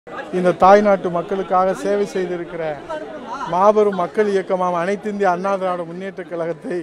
இந்த தாய்நாட்டு மக்களுக்காக சேவை செய்திருக்கிற மாபெரும் மக்கள் இயக்கமாக அனைத்து இந்திய அண்ணா திராவிட முன்னேற்றக் கழகத்தை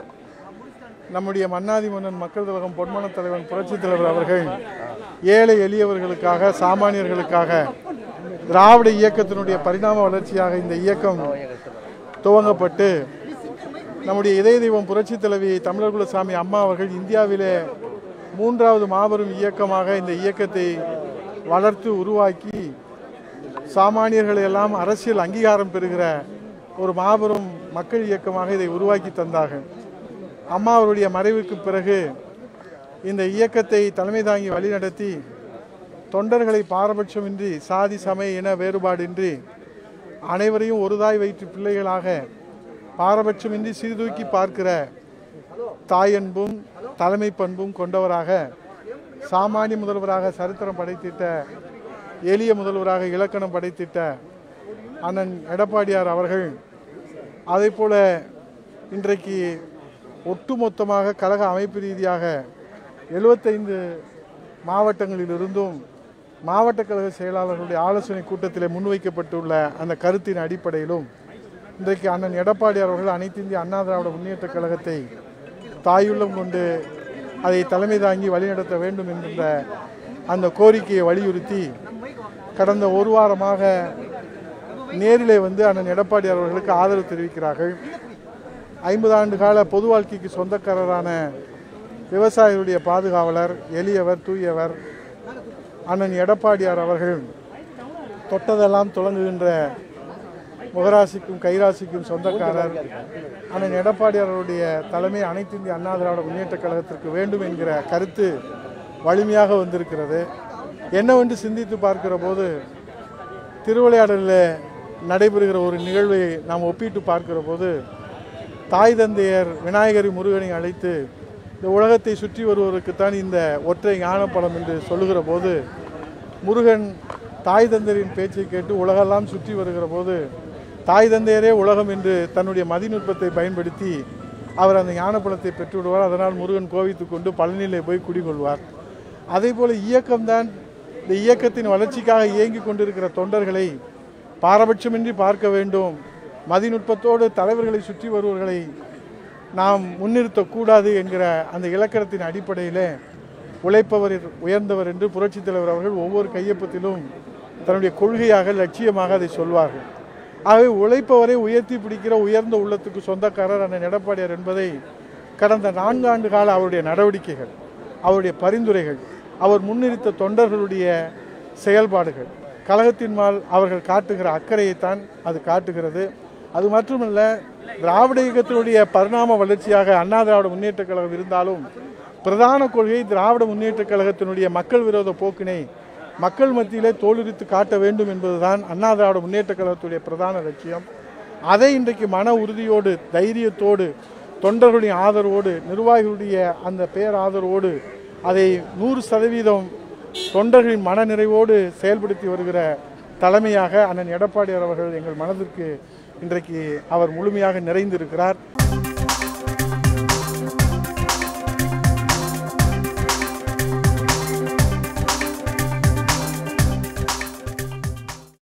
நம்முடைய மன்னாதி மன்னன் மக்கள் கழகம் பொன்மன தலைவன் புரட்சித் தலைவர் அவர்கள் ஏழை எளியவர்களுக்காக சாமானியர்களுக்காக திராவிட இயக்கத்தினுடைய பரிணாம வளர்ச்சியாக இந்த இயக்கம் துவங்கப்பட்டு நம்முடைய இதய தெய்வம் புரட்சித் தலைவி தமிழர் குலசாமி அம்மா அவர்கள் இந்தியாவிலே மூன்றாவது மாபெரும் இயக்கமாக இந்த இயக்கத்தை வளர்த்து உருவாக்கி சாமானியர்கள் எல்லாம் அரசியல் அங்கீகாரம் பெறுகிற ஒரு மாபெரும் மக்கள் இயக்கமாக இதை உருவாக்கி தந்தார்கள் அம்மா அவருடைய மறைவுக்கு பிறகு இந்த இயக்கத்தை தலைமை தாங்கி வழிநடத்தி தொண்டர்களை பாரபட்சமின்றி சாதி சமய இன வேறுபாடின்றி அனைவரையும் ஒருதாய் வயிற்று பிள்ளைகளாக பாரபட்சமின்றி சீர்தூக்கி பார்க்கிற தாயன்பும் தலைமை பண்பும் கொண்டவராக சாமானிய முதல்வராக சரித்திரம் படைத்திட்ட எளிய முதல்வராக இலக்கணம் படைத்திட்ட அண்ணன் எடப்பாடியார் அவர்கள் அதே போல இன்றைக்கு ஒட்டுமொத்தமாக கழக அமைப்பு ரீதியாக எழுபத்தைந்து மாவட்டங்களிலிருந்தும் மாவட்ட கழக செயலாளர்களுடைய ஆலோசனை கூட்டத்தில் முன்வைக்கப்பட்டுள்ள அந்த கருத்தின் அடிப்படையிலும் இன்றைக்கு அண்ணன் எடப்பாடியார் அவர்கள் அனைத்து இந்திய அண்ணா திராவிட முன்னேற்றக் கழகத்தை தாயுள்ளம் கொண்டு அதை தலைமை தாங்கி வழிநடத்த வேண்டும் என்கின்ற அந்த கோரிக்கையை வலியுறுத்தி கடந்த ஒரு வாரமாக நேரிலே வந்து அண்ணன் எடப்பாடியார் அவர்களுக்கு ஆதரவு தெரிவிக்கிறார்கள் ஐம்பது ஆண்டு கால பொது வாழ்க்கைக்கு சொந்தக்காரரான விவசாயிகளுடைய பாதுகாவலர் எளியவர் தூயவர் அண்ணன் எடப்பாடியார் அவர்கள் தொட்டதெல்லாம் தொடங்குகின்ற முகராசிக்கும் கைராசிக்கும் சொந்தக்காரர் அண்ணன் எடப்பாடியார் அவருடைய தலைமை அனைத்து இந்திய அண்ணா திராவிட முன்னேற்றக் கழகத்திற்கு வேண்டும் என்கிற கருத்து வலிமையாக வந்திருக்கிறது என்னவென்று சிந்தித்து பார்க்கிற போது திருவிளையாடலில் நடைபெறுகிற ஒரு நிகழ்வை நாம் ஒப்பிட்டு பார்க்கிற போது தாய் தந்தையர் விநாயகரி முருகனை அழைத்து இந்த உலகத்தை சுற்றி வருவதற்குத்தான் இந்த ஒற்றை ஞானப்பழம் என்று சொல்லுகிற போது முருகன் தாய் தந்தையரின் பேச்சை கேட்டு உலகெல்லாம் சுற்றி வருகிற போது தாய் தந்தையரே உலகம் என்று தன்னுடைய மதிநுட்பத்தை பயன்படுத்தி அவர் அந்த ஞானப்பழத்தை பெற்று விடுவார் அதனால் முருகன் கோவித்துக் கொண்டு பழனியிலே போய் குடிகொள்வார் அதே போல இயக்கம்தான் இந்த இயக்கத்தின் வளர்ச்சிக்காக இயங்கிக் கொண்டிருக்கிற தொண்டர்களை பாரபட்சமின்றி பார்க்க வேண்டும் மதிநுட்பத்தோடு தலைவர்களை சுற்றி வருவர்களை நாம் முன்னிறுத்தக்கூடாது என்கிற அந்த இலக்கணத்தின் அடிப்படையில் உழைப்பவர் உயர்ந்தவர் என்று புரட்சித் தலைவர் அவர்கள் ஒவ்வொரு கையொப்பத்திலும் தன்னுடைய கொள்கையாக லட்சியமாக அதை சொல்வார்கள் ஆகவே உழைப்பவரை உயர்த்தி பிடிக்கிற உயர்ந்த உள்ளத்துக்கு சொந்தக்காரர் அண்ணன் எடப்பாடியார் என்பதை கடந்த நான்கு ஆண்டு கால அவருடைய நடவடிக்கைகள் அவருடைய பரிந்துரைகள் அவர் முன்னிறுத்த தொண்டர்களுடைய செயல்பாடுகள் கழகத்தின் மேல் அவர்கள் காட்டுகிற அக்கறையைத்தான் அது காட்டுகிறது அது மட்டுமல்ல திராவிட இயக்கத்தினுடைய பரிணாம வளர்ச்சியாக அண்ணா திராவிட முன்னேற்றக் கழகம் இருந்தாலும் பிரதான கொள்கை திராவிட முன்னேற்றக் கழகத்தினுடைய மக்கள் விரோத போக்கினை மக்கள் மத்தியிலே தோலுரித்து காட்ட வேண்டும் என்பதுதான் அண்ணா திராவிட முன்னேற்றக் கழகத்துடைய பிரதான லட்சியம் அதை இன்றைக்கு மன உறுதியோடு தைரியத்தோடு தொண்டர்களுடைய ஆதரவோடு நிர்வாகிகளுடைய அந்த பேர் ஆதரவோடு அதை நூறு சதவீதம் தொண்டர்களின் மனநிறைவோடு செயல்படுத்தி வருகிற தலைமையாக அண்ணன் எடப்பாடியார் அவர்கள் எங்கள் மனதிற்கு இன்றைக்கு அவர் முழுமையாக நிறைந்திருக்கிறார்